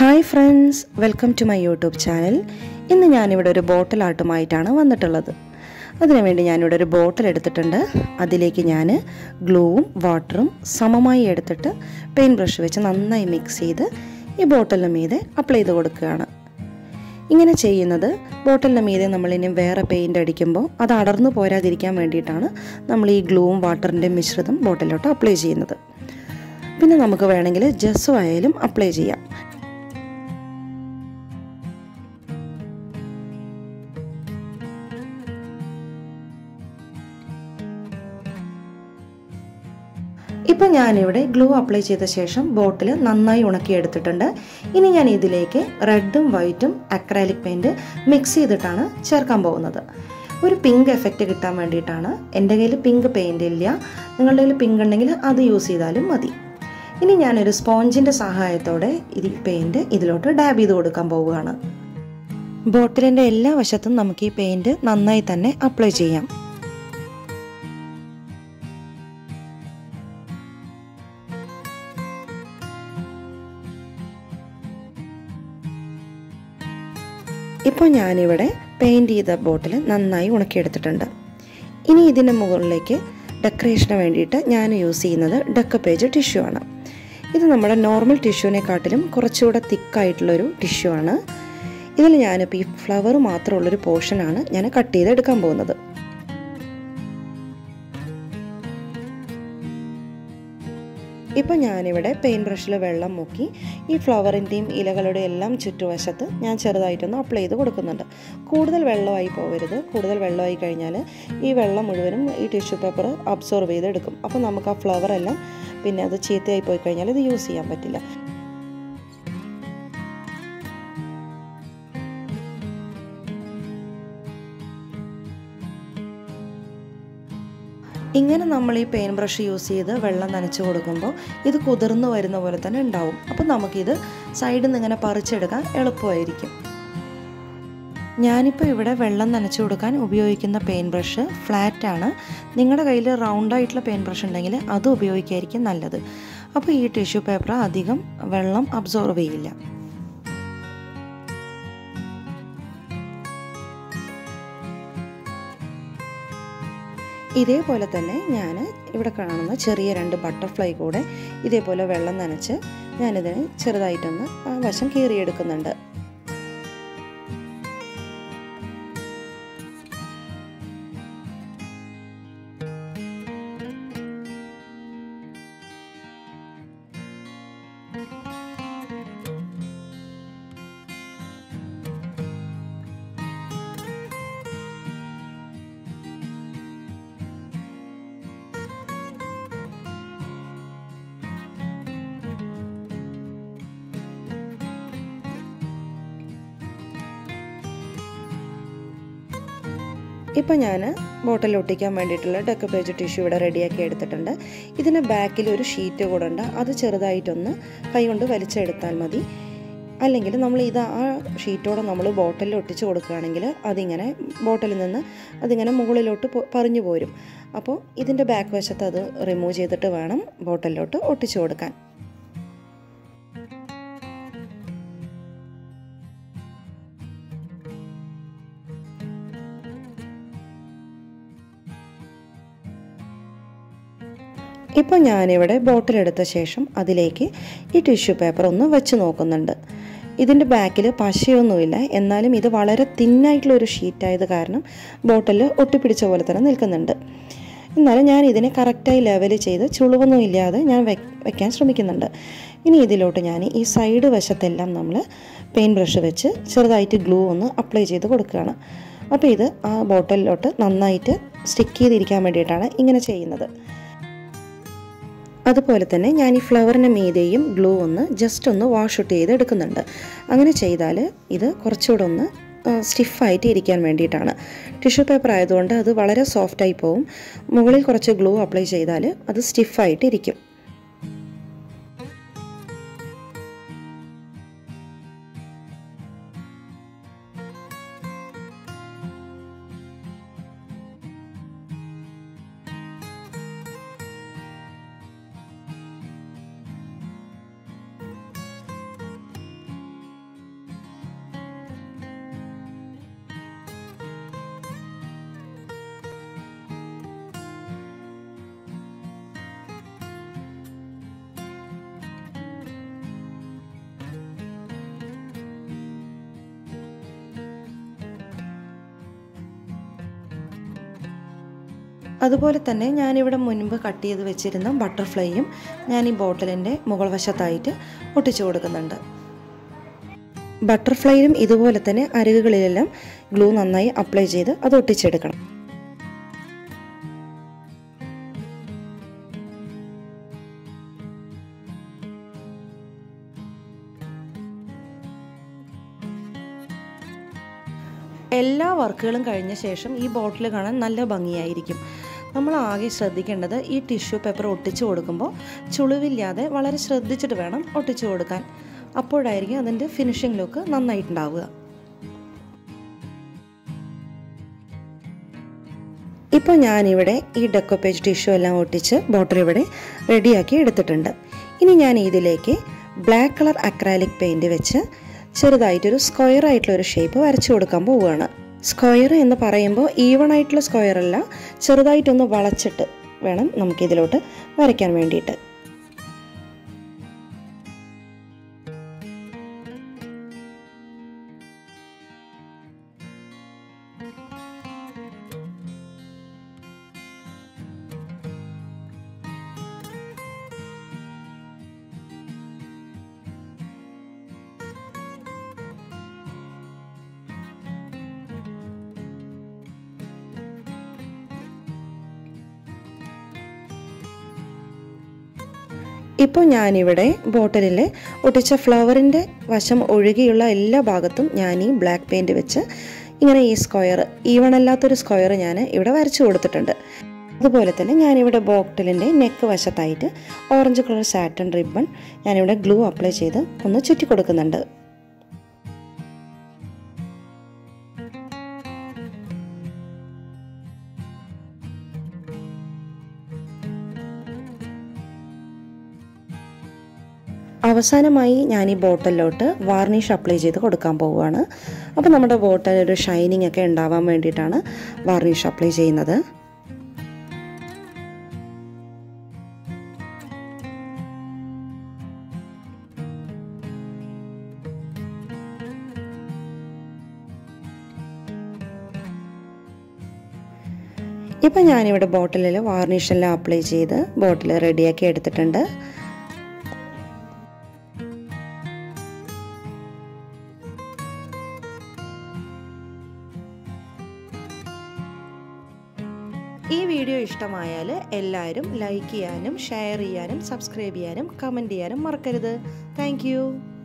hi friends welcome to my YouTube channel ഇന്ന് ഞാനിവിടെ ഒരു ബോട്ടിൽ ആർട്ടുമായിട്ടാണ് വന്നിട്ടുള്ളത് അതിനുവേണ്ടി ഞാനിവിടെ ഒരു ബോട്ടിൽ എടുത്തിട്ടുണ്ട് അതിലേക്ക് ഞാൻ ഗ്ലൂവും വാട്ടറും സമമായി എടുത്തിട്ട് പെയിൻറ്റ് ബ്രഷ് വെച്ച് നന്നായി മിക്സ് ചെയ്ത് ഈ ബോട്ടിലിന് മീതെ അപ്ലൈ ചെയ്ത് കൊടുക്കുകയാണ് ഇങ്ങനെ ചെയ്യുന്നത് ബോട്ടിലിന് മീതെ നമ്മളിനി വേറെ പെയിൻ്റ് അടിക്കുമ്പോൾ അത് അടർന്നു പോരാതിരിക്കാൻ വേണ്ടിയിട്ടാണ് നമ്മൾ ഈ ഗ്ലൂവും വാട്ടറിൻ്റെ മിശ്രിതം ബോട്ടിലോട്ട് അപ്ലൈ ചെയ്യുന്നത് പിന്നെ നമുക്ക് വേണമെങ്കിൽ ജസ്സും ആയാലും അപ്ലൈ ചെയ്യാം ഇപ്പം ഞാനിവിടെ ഗ്ലൂ അപ്ലൈ ചെയ്ത ശേഷം ബോട്ടിൽ നന്നായി ഉണക്കിയെടുത്തിട്ടുണ്ട് ഇനി ഞാൻ ഇതിലേക്ക് റെഡും വൈറ്റും അക്രാലിക് പെയിൻറ്റ് മിക്സ് ചെയ്തിട്ടാണ് ചേർക്കാൻ പോകുന്നത് ഒരു പിങ്ക് എഫക്റ്റ് കിട്ടാൻ വേണ്ടിയിട്ടാണ് എൻ്റെ കയ്യിൽ പിങ്ക് പെയിൻ്റ് ഇല്ല നിങ്ങളുടെ കയ്യിൽ പിങ്ക് ഉണ്ടെങ്കിൽ അത് യൂസ് ചെയ്താലും മതി ഇനി ഞാനൊരു സ്പോഞ്ചിൻ്റെ സഹായത്തോടെ ഈ പെയിൻറ്റ് ഇതിലോട്ട് ഡാബ് ചെയ്ത് കൊടുക്കാൻ പോവുകയാണ് ബോട്ടിലിൻ്റെ എല്ലാ വശത്തും നമുക്ക് ഈ പെയിൻറ്റ് നന്നായി തന്നെ അപ്ലൈ ചെയ്യാം ഇപ്പോൾ ഞാനിവിടെ പെയിൻറ് ചെയ്ത ബോട്ടിൽ നന്നായി ഉണക്കിയെടുത്തിട്ടുണ്ട് ഇനി ഇതിൻ്റെ മുകളിലേക്ക് ഡെക്കറേഷന് വേണ്ടിയിട്ട് ഞാൻ യൂസ് ചെയ്യുന്നത് ഡെക്ക പേജ് ടിഷ്യൂ ആണ് ഇത് നമ്മുടെ നോർമൽ ടിഷ്യൂവിനെക്കാട്ടിലും കുറച്ചുകൂടെ തിക്കായിട്ടുള്ളൊരു ടിഷ്യൂ ആണ് ഇതിൽ ഞാനിപ്പോൾ ഈ ഫ്ലവർ മാത്രമുള്ളൊരു പോർഷനാണ് ഞാൻ കട്ട് ചെയ്തെടുക്കാൻ പോകുന്നത് ഇപ്പോൾ ഞാനിവിടെ പെയിൻ ബ്രഷിൽ വെള്ളം മുക്കി ഈ ഫ്ലവറിൻ്റെയും ഇലകളുടെ എല്ലാം ചുറ്റുവശത്ത് ഞാൻ ചെറുതായിട്ടൊന്ന് അപ്ലൈ ചെയ്ത് കൊടുക്കുന്നുണ്ട് കൂടുതൽ വെള്ളമായി പോകരുത് കൂടുതൽ വെള്ളമായി കഴിഞ്ഞാൽ ഈ വെള്ളം മുഴുവനും ഈ ടിഷ്യൂ പേപ്പർ അബ്സോർവ് ചെയ്തെടുക്കും അപ്പോൾ നമുക്ക് ആ ഫ്ലവർ എല്ലാം പിന്നെ അത് ചീത്തയായി പോയി കഴിഞ്ഞാൽ ഇത് യൂസ് ചെയ്യാൻ പറ്റില്ല ഇങ്ങനെ നമ്മൾ ഈ പെയിൻ ബ്രഷ് യൂസ് ചെയ്ത് വെള്ളം നനച്ച് കൊടുക്കുമ്പോൾ ഇത് കുതിർന്ന് വരുന്ന പോലെ തന്നെ ഉണ്ടാവും അപ്പോൾ നമുക്കിത് സൈഡിൽ നിന്ന് ഇങ്ങനെ പറിച്ചെടുക്കാൻ എളുപ്പമായിരിക്കും ഞാനിപ്പോൾ ഇവിടെ വെള്ളം നനച്ചു കൊടുക്കാൻ ഉപയോഗിക്കുന്ന പെയിൻ ബ്രഷ് ഫ്ലാറ്റ് ആണ് നിങ്ങളുടെ കയ്യിൽ റൗണ്ട് ആയിട്ടുള്ള പെയിൻ ബ്രഷ് ഉണ്ടെങ്കിൽ അത് ഉപയോഗിക്കായിരിക്കും നല്ലത് അപ്പോൾ ഈ ടിഷ്യൂ പേപ്പർ അധികം വെള്ളം അബ്സോർവ് ചെയ്യില്ല ഇതേപോലെ തന്നെ ഞാൻ ഇവിടെ കാണുന്ന ചെറിയ രണ്ട് ബട്ടർഫ്ലൈ കൂടെ ഇതേപോലെ വെള്ളം നനച്ച് ഞാനിതിന് ചെറുതായിട്ടൊന്ന് ആ വശം കീറിയെടുക്കുന്നുണ്ട് ഇപ്പോൾ ഞാൻ ബോട്ടിൽ ഒട്ടിക്കാൻ വേണ്ടിയിട്ടുള്ള ഡെക്ക പേജ് ടിഷ്യൂ ഇവിടെ റെഡിയാക്കി എടുത്തിട്ടുണ്ട് ഇതിന് ബാക്കിൽ ഒരു ഷീറ്റ് കൂടെ ഉണ്ട് അത് ചെറുതായിട്ടൊന്ന് കൈകൊണ്ട് വലിച്ചെടുത്താൽ മതി അല്ലെങ്കിൽ നമ്മൾ ഇത് ആ ഷീറ്റോടെ നമ്മൾ ബോട്ടിലിൽ ഒട്ടിച്ച് കൊടുക്കുകയാണെങ്കിൽ അതിങ്ങനെ ബോട്ടിലിൽ നിന്ന് അതിങ്ങനെ മുകളിലോട്ട് പറഞ്ഞു പോരും അപ്പോൾ ഇതിൻ്റെ ബാക്ക് വശത്ത് അത് റിമൂവ് ചെയ്തിട്ട് വേണം ബോട്ടിലോട്ട് ഒട്ടിച്ചു കൊടുക്കാൻ ഇപ്പോൾ ഞാനിവിടെ ബോട്ടിൽ എടുത്ത ശേഷം അതിലേക്ക് ഈ ടിഷ്യൂ പേപ്പർ ഒന്ന് വെച്ച് നോക്കുന്നുണ്ട് ഇതിൻ്റെ ബാക്കിൽ പശയൊന്നുമില്ല എന്നാലും ഇത് വളരെ തിന്നായിട്ടുള്ള ഒരു ഷീറ്റായത് കാരണം ബോട്ടിൽ ഒട്ടിപ്പിടിച്ച പോലെ തന്നെ നിൽക്കുന്നുണ്ട് എന്നാലും ഞാൻ ഇതിനെ കറക്റ്റായി ലെവൽ ചെയ്ത് ചുളിവൊന്നും ഇല്ലാതെ ഞാൻ വെക്കാൻ ശ്രമിക്കുന്നുണ്ട് ഇനി ഇതിലോട്ട് ഞാൻ ഈ സൈഡ് വശത്തെല്ലാം നമ്മൾ പെയിൻ ബ്രഷ് വെച്ച് ചെറുതായിട്ട് ഗ്ലൂ ഒന്ന് അപ്ലൈ ചെയ്ത് കൊടുക്കുകയാണ് അപ്പോൾ ഇത് ആ ബോട്ടിലോട്ട് നന്നായിട്ട് സ്റ്റിക്ക് ചെയ്തിരിക്കാൻ വേണ്ടിയിട്ടാണ് ഇങ്ങനെ ചെയ്യുന്നത് അതുപോലെ തന്നെ ഞാൻ ഈ ഫ്ലവറിൻ്റെ മീതെയും ഗ്ലൂ ഒന്ന് ജസ്റ്റ് ഒന്ന് വാഷ് ഔട്ട് ചെയ്ത് എടുക്കുന്നുണ്ട് അങ്ങനെ ചെയ്താൽ ഇത് കുറച്ചുകൂടെ ഒന്ന് സ്റ്റിഫായിട്ട് ഇരിക്കാൻ വേണ്ടിയിട്ടാണ് ടിഷ്യൂ പേപ്പർ ആയതുകൊണ്ട് അത് വളരെ സോഫ്റ്റായി പോവും മുകളിൽ കുറച്ച് ഗ്ലൂ അപ്ലൈ ചെയ്താൽ അത് സ്റ്റിഫായിട്ട് ഇരിക്കും അതുപോലെ തന്നെ ഞാനിവിടെ മുൻപ് കട്ട് ചെയ്ത് വെച്ചിരുന്ന ബട്ടർഫ്ലൈയും ഞാൻ ഈ ബോട്ടിലിൻ്റെ മുകൾ വശത്തായിട്ട് ഒട്ടിച്ചു കൊടുക്കുന്നുണ്ട് ബട്ടർഫ്ലൈയിലും ഇതുപോലെ തന്നെ അരികുകളിലെല്ലാം ഗ്ലൂ നന്നായി അപ്ലൈ ചെയ്ത് അത് ഒട്ടിച്ചെടുക്കണം എല്ലാ വർക്കുകളും കഴിഞ്ഞ ശേഷം ഈ ബോട്ടിൽ കാണാൻ നല്ല ഭംഗിയായിരിക്കും നമ്മൾ ആകെ ശ്രദ്ധിക്കേണ്ടത് ഈ ടിഷ്യൂ പേപ്പർ ഒട്ടിച്ചു കൊടുക്കുമ്പോൾ ചുളിവില്ലാതെ വളരെ ശ്രദ്ധിച്ചിട്ട് വേണം ഒട്ടിച്ചു കൊടുക്കാൻ അപ്പോഴായിരിക്കും അതിൻ്റെ ഫിനിഷിംഗ് ലുക്ക് നന്നായിട്ടുണ്ടാവുക ഇപ്പോൾ ഞാനിവിടെ ഈ ഡെക്കോ പേജ് ടിഷ്യൂ എല്ലാം ഒട്ടിച്ച് ബോട്ടിൽ ഇവിടെ റെഡിയാക്കി എടുത്തിട്ടുണ്ട് ഇനി ഞാൻ ഇതിലേക്ക് ബ്ലാക്ക് കളർ അക്രാലിക് പെയിൻറ് വെച്ച് ചെറുതായിട്ടൊരു സ്ക്വയർ ആയിട്ടുള്ള ഒരു ഷേപ്പ് വരച്ചു കൊടുക്കാൻ പോവുകയാണ് സ്ക്വയർ എന്ന് പറയുമ്പോൾ ഈവൺ ആയിട്ടുള്ള സ്ക്വയർ അല്ല ചെറുതായിട്ടൊന്ന് വളച്ചിട്ട് വേണം നമുക്കിതിലോട്ട് വരയ്ക്കാൻ വേണ്ടിയിട്ട് ഇപ്പോൾ ഞാനിവിടെ ബോട്ടിലിൽ ഒട്ടിച്ച ഫ്ലവറിൻ്റെ വശം ഒഴികെയുള്ള എല്ലാ ഭാഗത്തും ഞാൻ ഈ ബ്ലാക്ക് പെയിൻറ് വെച്ച് ഇങ്ങനെ ഈ സ്ക്വയർ ഈവൺ അല്ലാത്തൊരു സ്ക്വയർ ഞാൻ ഇവിടെ വരച്ചു കൊടുത്തിട്ടുണ്ട് അതുപോലെ തന്നെ ഞാനിവിടെ ബോട്ടിലിൻ്റെ നെക്ക് വശത്തായിട്ട് ഓറഞ്ച് കളർ സാറ്റൺ റിബൺ ഞാനിവിടെ ഗ്ലൂ അപ്ലൈ ചെയ്ത് ഒന്ന് ചുറ്റി കൊടുക്കുന്നുണ്ട് അവസാനമായി ഞാൻ ഈ ബോട്ടിലോട്ട് വാർണിഷ് അപ്ലൈ ചെയ്ത് കൊടുക്കാൻ പോവുകയാണ് അപ്പോൾ നമ്മുടെ ബോട്ടിൽ ഒരു ഷൈനിങ് ഒക്കെ ഉണ്ടാവാൻ വേണ്ടിയിട്ടാണ് വാർണിഷ് അപ്ലൈ ചെയ്യുന്നത് ഇപ്പം ഞാനിവിടെ ബോട്ടിലിൽ വാർണിഷെല്ലാം അപ്ലൈ ചെയ്ത് ബോട്ടിൽ റെഡിയാക്കി എടുത്തിട്ടുണ്ട് ഈ വീഡിയോ ഇഷ്ടമായാൽ എല്ലാവരും ലൈക്ക് ചെയ്യാനും ഷെയർ ചെയ്യാനും സബ്സ്ക്രൈബ് ചെയ്യാനും കമൻറ്റ് ചെയ്യാനും മറക്കരുത് താങ്ക്